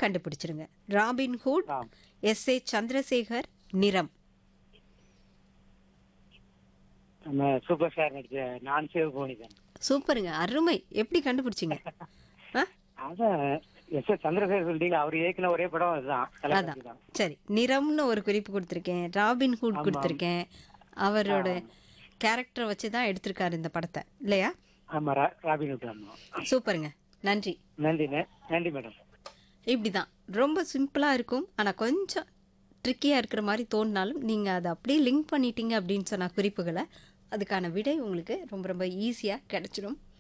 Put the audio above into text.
கண்டுபிடிச்சிருங்க Robin Hood ஆ S A Chandrasekhar நிறம் நம்ம சூப்பர் ஸ்டார் நடிச்ச நான் சிவபூனி தான் சூப்பருங்க அருமை எப்படி கண்டுபிடிச்சிங்க ஆ அதான் எஸ் எஸ் சந்திரசேகர் சொல்லிட்டீங்க அவர் இயக்குன ஒரே படம் அதுதான் தளபதி தான் சரி நிறம்னு ஒரு குறிப்பு கொடுத்துருக்கேன் ராபின் ஹுட் கொடுத்துருக்கேன் அவரோட கேரக்டர் வச்சு தான் எடுத்திருக்காரு இந்த படத்தை இல்லையா ஆமா ரா- ராபின் ஹுட் ஆமா சூப்பருங்க நன்றி நன்றி நே- நன்றி மேடம் இப்படி தான் ரொம்ப சிம்பிளாக இருக்கும் ஆனால் கொஞ்சம் ட்ரிக்கியாக இருக்கிற மாதிரி தோணினாலும் நீங்கள் அதை அப்படியே லிங்க் பண்ணிட்டீங்க அப்படின்னு சொன்ன குறிப்புகளை அதுக்கான விடை உங்களுக்கு ரொம்ப ரொம்ப ஈஸியாக கிடச்சிடும்